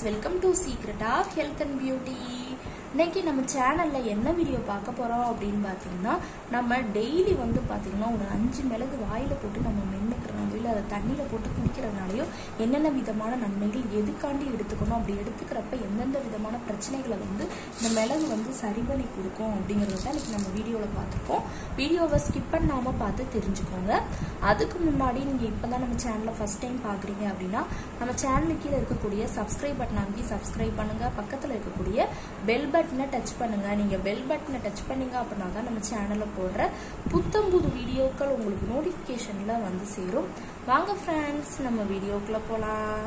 welcome to secret of health and beauty இன்னைக்கு நம்ம சேனல்ல என்ன வீடியோ பார்க்க போறோம் அப்படின்னு பார்த்தீங்கன்னா நம்ம டெய்லி வந்து பார்த்தீங்கன்னா ஒரு அஞ்சு மிளகு வாயில போட்டு நம்ம மென்னுக்கிறனாலையோ இல்லை அதை தண்ணியில போட்டு குடிக்கிறனாலையோ என்னென்ன விதமான நன்மைகள் எதுக்காண்டி எடுத்துக்கணும் அப்படி எடுத்துக்கிறப்ப எந்தெந்த விதமான பிரச்சனைகளை வந்து இந்த மிளகு வந்து சரி பண்ணி கொடுக்கும் அப்படிங்கிறத தான் இன்னைக்கு நம்ம வீடியோவில் பார்த்துருக்கோம் வீடியோவை ஸ்கிப் பண்ணாமல் பார்த்து தெரிஞ்சுக்கோங்க அதுக்கு முன்னாடி நீங்கள் இப்போ தான் நம்ம சேனலை ஃபஸ்ட் டைம் பார்க்குறீங்க அப்படின்னா நம்ம சேனலுக்கு கீழே இருக்கக்கூடிய சப்ஸ்கிரைப் பட்டன் அமைக்கி சப்ஸ்கிரைப் பண்ணுங்க பக்கத்தில் இருக்கக்கூடிய பெல் பட்டனை டச் பண்ணுங்க நீங்கள் பெல் பட்டனை டச் பண்ணீங்க அப்படின்னா தான் நம்ம சேனலில் போடுற புத்தம் புது வீடியோக்கள் உங்களுக்கு நோட்டிஃபிகேஷனில் வந்து சேரும் வாங்க ஃப்ரெண்ட்ஸ் நம்ம வீடியோக்குள்ளே போகலாம்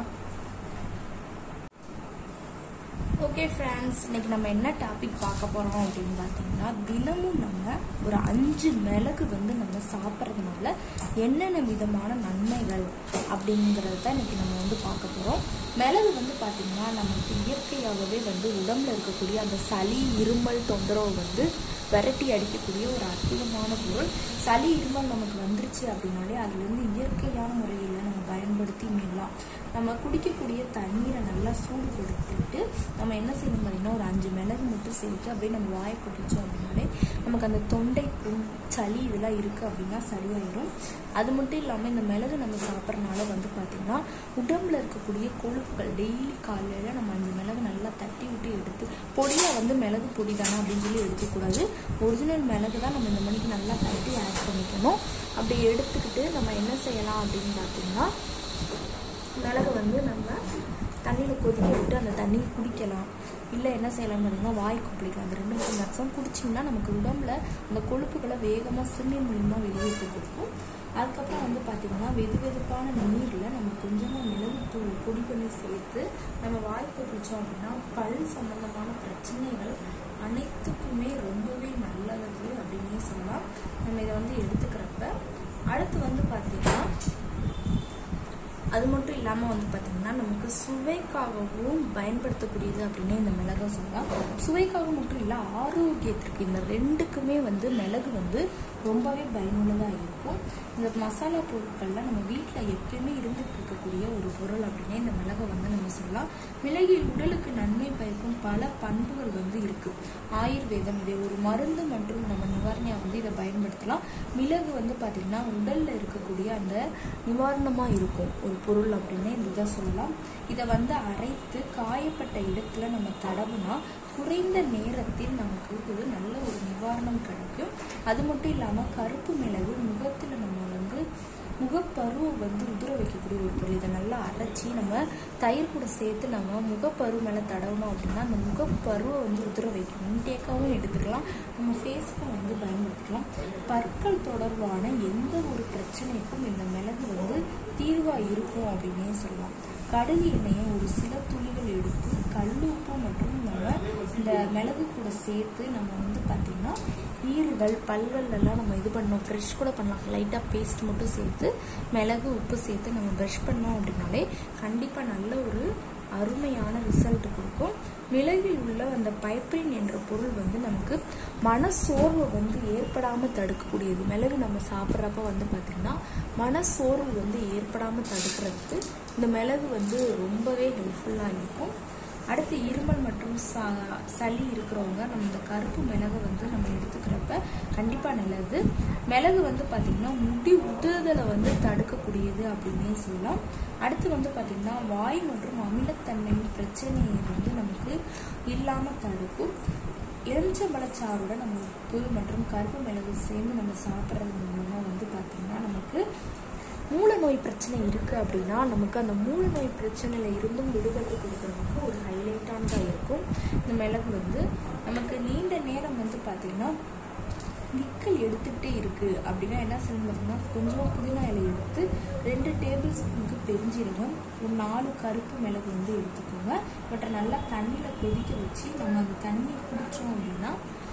ஓகே ஃப்ரெண்ட்ஸ் இன்னைக்கு நம்ம என்ன டாபிக் பார்க்க போகிறோம் அப்படின்னு பார்த்தீங்கன்னா தினமும் நம்ம ஒரு அஞ்சு மிளகு வந்து நம்ம சாப்பிட்றதுனால என்னென்ன விதமான நன்மைகள் அப்படிங்கிறத தான் இன்னைக்கு நம்ம வந்து பார்க்க போகிறோம் மிளகு வந்து பார்த்திங்கன்னா நமக்கு இயற்கையாகவே வந்து உடம்புல இருக்கக்கூடிய அந்த சளி இருமல் தொந்தரவு வந்து விரட்டி அடிக்கக்கூடிய ஒரு அற்புதமான பொருள் சளி இருமல் நமக்கு வந்துருச்சு அப்படின்னாலே அதுலேருந்து இயற்கையான முறையில் நம்ம பயன்படுத்தி மீளலாம் நம்ம குடிக்கக்கூடிய தண்ணீரை நல்லா சூடுபடுத்திட்டு நம்ம என்ன செய்யணும் பார்த்தீங்கன்னா ஒரு அஞ்சு மிளகு மட்டும் சேர்த்து அப்படியே நம்ம வாயை கொட்டிச்சோம் அப்படின்னாலே நமக்கு அந்த தொண்டை புண் சளி இதெல்லாம் இருக்குது அப்படின்னா சரியாயிடும் அது மட்டும் இல்லாமல் இந்த மிளகு நம்ம சாப்பிட்றனால வந்து பார்த்திங்கன்னா உடம்புல இருக்கக்கூடிய கொழுப்புகள் டெய்லி காலையில் நம்ம அஞ்சு மிளகு நல்லா தட்டி விட்டு எடுத்து பொடியாக வந்து மிளகு பொடி தானே அப்படின்னு சொல்லி எடுக்கக்கூடாது ஒரிஜினல் மிளகு தான் நம்ம இந்த மணிக்கு நல்லா தட்டி ஆட் பண்ணிக்கணும் அப்படி எடுத்துக்கிட்டு நம்ம என்ன செய்யலாம் அப்படின்னு பார்த்தீங்கன்னா மிளகு வந்து நம்ம தண்ணியில் கொதிக்க விட்டு அந்த தண்ணியை குடிக்கலாம் இல்லை என்ன செய்யலாம் பார்த்தீங்கன்னா வாய் குப்பிடிக்கலாம் அந்த ரெண்டு மூணு லட்சம் குடிச்சிங்கன்னா நமக்கு உடம்புல அந்த கொழுப்புகளை வேகமாக சிறுநீர் மூலியமாக வெளியேற்றி கொடுக்கும் அதுக்கப்புறம் வந்து பார்த்திங்கன்னா வெது வெதுப்பான நீரில் நம்ம கொஞ்சமாக மிளகுத்தூள் பொடி பண்ணி சேர்த்து நம்ம வாய் குடித்தோம் அப்படின்னா பல் சம்மந்தமான பிரச்சனைகள் அனைத்துக்குமே ரொம்பவே நல்லது அப்படின்னே சொல்லலாம் நம்ம இதை வந்து எடுத்துக்கிறப்ப அடுத்து வந்து பார்த்திங்கன்னா அது மட்டும் இல்லாமல் வந்து பார்த்திங்கன்னா நமக்கு சுவைக்காகவும் பயன்படுத்தக்கூடியது அப்படின்னு இந்த மிளகை சொல்லலாம் சுவைக்காக மட்டும் இல்லை ஆரோக்கியத்திற்கு இந்த ரெண்டுக்குமே வந்து மிளகு வந்து ரொம்பவே பயனுள்ளதாக இருக்கும் இந்த மசாலா பொருட்களில் நம்ம வீட்டில் எப்பயுமே இருந்துட்டு இருக்கக்கூடிய ஒரு பொருள் அப்படின்னே இந்த மிளகை வந்து நம்ம சொல்லலாம் மிளகில் உடலுக்கு நன்மை பயக்கும் பல பண்புகள் வந்து இருக்குது ஆயுர்வேதம் இதை ஒரு மருந்து மற்றும் நம்ம நிவாரணியாக வந்து இதை பயன்படுத்தலாம் மிளகு வந்து பார்த்திங்கன்னா உடலில் இருக்கக்கூடிய அந்த நிவாரணமாக இருக்கும் ஒரு பொருள் அப்படின்னு இதுதான் சொல்லலாம் இதை வந்து அரைத்து காயப்பட்ட இடத்துல நம்ம தடவுனா குறைந்த நேரத்தில் நமக்கு ஒரு நல்ல ஒரு நிவாரணம் கிடைக்கும் அது மட்டும் இல்லாமல் கருப்பு மிளகு முகத்தில் நம்ம வந்து முகப்பருவை வந்து உதிர வைக்கக்கூடிய ஒரு பொருள் இதை நல்லா அரைச்சி நம்ம தயிர் கூட சேர்த்து நம்ம முகப்பரு மேலே தடவணும் அப்படின்னா அந்த முகப்பருவை வந்து உதிர வைக்கும் இன்டேக்காகவும் எடுத்துக்கலாம் நம்ம ஃபேஸ்க்கும் வந்து பயன்படுத்திக்கலாம் பற்கள் தொடர்பான எந்த ஒரு பிரச்சனைக்கும் இந்த மிளகு வந்து தீர்வாக இருக்கும் அப்படின்னே சொல்லலாம் கடுகு எண்ணெயை ஒரு சில துளிகள் எடுத்து கல்லுப்பு மற்றும் நம்ம இந்த மிளகு கூட சேர்த்து நம்ம வந்து பார்த்திங்கன்னா ஈறுகள் பல்கள் எல்லாம் நம்ம இது பண்ணோம் ப்ரெஷ் கூட பண்ணலாம் லைட்டாக பேஸ்ட் மட்டும் சேர்த்து மிளகு உப்பு சேர்த்து நம்ம ப்ரஷ் பண்ணோம் அப்படின்னாலே கண்டிப்பாக நல்ல ஒரு அருமையான ரிசல்ட் கொடுக்கும் மிளகில் உள்ள அந்த பைப்ரின் என்ற பொருள் வந்து நமக்கு மனசோர்வு வந்து ஏற்படாமல் தடுக்கக்கூடியது மிளகு நம்ம சாப்பிட்றப்ப வந்து பார்த்திங்கன்னா மனசோர்வு வந்து ஏற்படாமல் தடுக்கிறதுக்கு இந்த மிளகு வந்து ரொம்பவே ஹெல்ப்ஃபுல்லாக இருக்கும் அடுத்து இருமல் மற்றும் ச சளி இருக்கிறவங்க நம்ம இந்த கருப்பு மிளகு வந்து நம்ம எடுத்துக்கிறப்ப கண்டிப்பாக நல்லது மிளகு வந்து பார்த்திங்கன்னா முடி உதுதலை வந்து தடுக்கக்கூடியது அப்படின்னே சொல்லலாம் அடுத்து வந்து பார்த்திங்கன்னா வாய் மற்றும் அமிலத்தன்மையின் பிரச்சனையை வந்து நமக்கு இல்லாமல் தடுக்கும் எலுமிச்சம்பழச்சாறுடன் நம்ம உப்பு மற்றும் கருப்பு மிளகு சேர்ந்து நம்ம சாப்பிட்றது மூலமாக வந்து பார்த்திங்கன்னா நமக்கு மூல நோய் பிரச்சனை இருக்குது அப்படின்னா நமக்கு அந்த மூல நோய் பிரச்சனையில் இருந்தும் விடுபட்டு கொடுக்குறதுக்கு ஒரு ஹைலைட்டானதாக இருக்கும் இந்த மிளகு வந்து நமக்கு நீண்ட நேரம் வந்து பார்த்திங்கன்னா விக்கல் எடுத்துக்கிட்டே இருக்குது அப்படின்னா என்ன செய்யணும் பார்த்தீங்கன்னா கொஞ்சமாக புதினா இலை எடுத்து ரெண்டு டேபிள் ஸ்பூனுக்கு பெருஞ்சீரகம் ஒரு நாலு கருப்பு மிளகு வந்து எடுத்துக்கோங்க இவற்றை நல்லா தண்ணியில் கொதிக்க வச்சு நம்ம அந்த தண்ணியை குடித்தோம் அப்படின்னா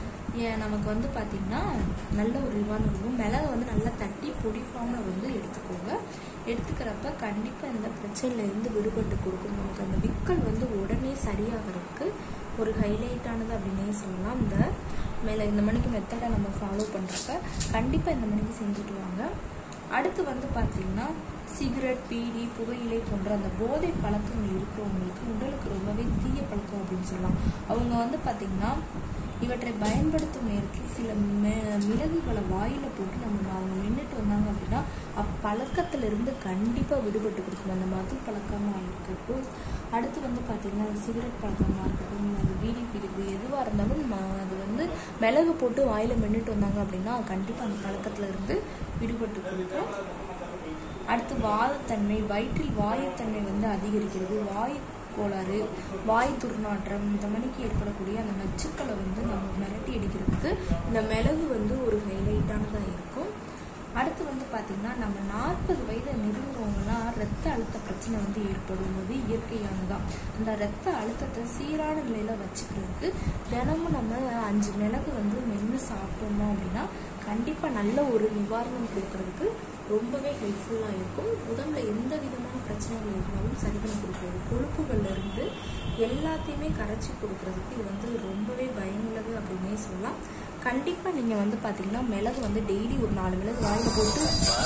நமக்கு வந்து பார்த்திங்கன்னா நல்ல ஒரு ரிவான் இருக்கும் மிளகு வந்து நல்லா தட்டி பொடி ஃபார்மில் வந்து எடுத்துக்கோங்க எடுத்துக்கிறப்ப கண்டிப்பாக இந்த பிரச்சனையிலேருந்து விடுபட்டு கொடுக்கும் நமக்கு அந்த விக்கல் வந்து உடனே சரியாகிறதுக்கு ஒரு ஹைலைட்டானது அப்படின்னே சொல்லலாம் இந்த மேலே இந்த மணிக்கு மெத்தடை நம்ம ஃபாலோ பண்ணுறப்ப கண்டிப்பாக இந்த மணிக்கு செஞ்சுட்டு வாங்க அடுத்து வந்து பார்த்திங்கன்னா சிகரெட் பீடி புகையிலை போன்ற அந்த போதை பழக்கங்கள் இருக்கிறவங்களுக்கு உடலுக்கு ரொம்பவே தீய பழக்கம் அப்படின்னு சொல்லலாம் அவங்க வந்து பார்த்திங்கன்னா இவற்றை பயன்படுத்தும் நேரத்தில் சில மெ மிளகுகளை வாயில போட்டு நம்ம அவங்க நின்றுட்டு வந்தாங்க அப்படின்னா அப்பழக்கத்திலிருந்து கண்டிப்பாக விடுபட்டு கொடுக்கணும் அந்த மது பழக்கமாக இருக்கட்டும் அடுத்து வந்து பார்த்திங்கன்னா சிகரெட் பழக்கமாக இருக்கட்டும் அது பீடி பிடிப்பு எதுவாக இருந்தாலும் ம- அது வந்து மிளகு போட்டு வாயில் மென்னுட்டு வந்தாங்க அப்படின்னா கண்டிப்பாக அந்த பழக்கத்துல இருந்து விடுபட்டு கொடுக்கும் அடுத்து வாதத்தன்மை வயிற்றில் வாயுத்தன்மை வந்து அதிகரிக்கிறது வாயு கோளாறு வாய் துர்நாற்றம் இந்த மணிக்கு ஏற்படக்கூடிய அந்த நச்சுக்களை வந்து நம்ம மிரட்டி அடிக்கிறதுக்கு இந்த மிளகு வந்து ஒரு ஹைலைட்டானதாக இருக்கும் அடுத்து வந்து பார்த்திங்கன்னா நம்ம நாற்பது வயதை நெருங்குறவங்கலாம் ரத்த அழுத்த பிரச்சனை வந்து ஏற்படும் போது இயற்கையானதான் அந்த ரத்த அழுத்தத்தை சீரான நிலையில் வச்சுக்கிறதுக்கு தினமும் நம்ம அஞ்சு மிளகு வந்து மென்று சாப்பிட்டோமோ அப்படின்னா கண்டிப்பாக நல்ல ஒரு நிவாரணம் கொடுக்கறதுக்கு ரொம்பவே ஹெல்ப்ஃபுல்லாக இருக்கும் உடம்புல எந்த விதமான பிரச்சனைகள் இருந்தாலும் சரி பண்ணி கொடுக்குறது கொழுப்புகள்ல இருந்து எல்லாத்தையுமே கரைச்சி கொடுக்கறதுக்கு இது வந்து ரொம்பவே பயனுள்ளது அப்படின்னே சொல்லலாம் கண்டிப்பாக நீங்கள் வந்து பார்த்தீங்கன்னா மிளகு வந்து டெய்லி ஒரு நாலு மிளகு வாயில் போட்டு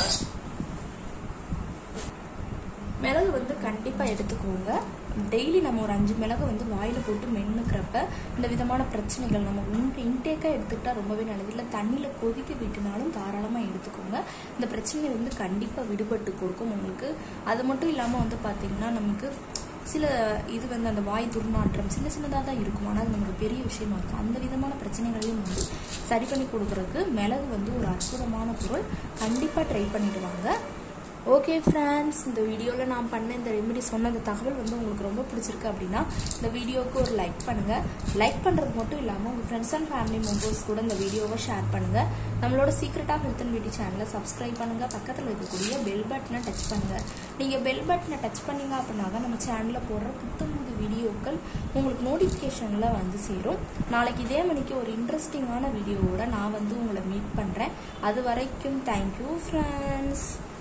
மிளகு வந்து கண்டிப்பாக எடுத்துக்கோங்க டெய்லி நம்ம ஒரு அஞ்சு மிளகு வந்து வாயில் போட்டு மென்னுக்கிறப்ப இந்த விதமான பிரச்சனைகள் நம்ம இன் இன்டேக்காக எடுத்துக்கிட்டா ரொம்பவே நல்லது இல்லை தண்ணியில் கொதிக்க விட்டுனாலும் தாராளமாக எடுத்துக்கோங்க இந்த பிரச்சனை வந்து கண்டிப்பாக விடுபட்டு கொடுக்கும் உங்களுக்கு அது மட்டும் இல்லாமல் வந்து பார்த்திங்கன்னா நமக்கு சில இது வந்து அந்த வாய் துர்நாற்றம் சின்ன சின்னதாக தான் இருக்கும் ஆனால் அது நமக்கு பெரிய விஷயமா இருக்கும் அந்த விதமான பிரச்சனைகளையும் வந்து சரி பண்ணி கொடுக்கறதுக்கு மிளகு வந்து ஒரு அற்புதமான பொருள் கண்டிப்பாக ட்ரை பண்ணிட்டு வாங்க ஓகே ஃப்ரெண்ட்ஸ் இந்த வீடியோவில் நான் பண்ண இந்த ரெமெடி சொன்ன அந்த தகவல் வந்து உங்களுக்கு ரொம்ப பிடிச்சிருக்கு அப்படின்னா இந்த வீடியோவுக்கு ஒரு லைக் பண்ணுங்கள் லைக் பண்ணுறது மட்டும் இல்லாமல் உங்கள் ஃப்ரெண்ட்ஸ் அண்ட் ஃபேமிலி மெம்பர்ஸ் கூட இந்த வீடியோவை ஷேர் பண்ணுங்கள் நம்மளோட secret of health and beauty சேனலை சப்ஸ்கிரைப் பண்ணுங்கள் பக்கத்தில் இருக்கக்கூடிய பெல் பட்டனை டச் பண்ணுங்கள் நீங்கள் பெல் பட்டனை டச் பண்ணீங்க அப்படின்னா தான் நம்ம சேனலில் போடுற புத்தம் புது வீடியோக்கள் உங்களுக்கு நோட்டிஃபிகேஷனில் வந்து சேரும் நாளைக்கு இதே மணிக்கு ஒரு இன்ட்ரெஸ்டிங்கான வீடியோவோட நான் வந்து உங்களை மீட் பண்ணுறேன் அது வரைக்கும் தேங்க்யூ ஃப்ரெண்ட்ஸ்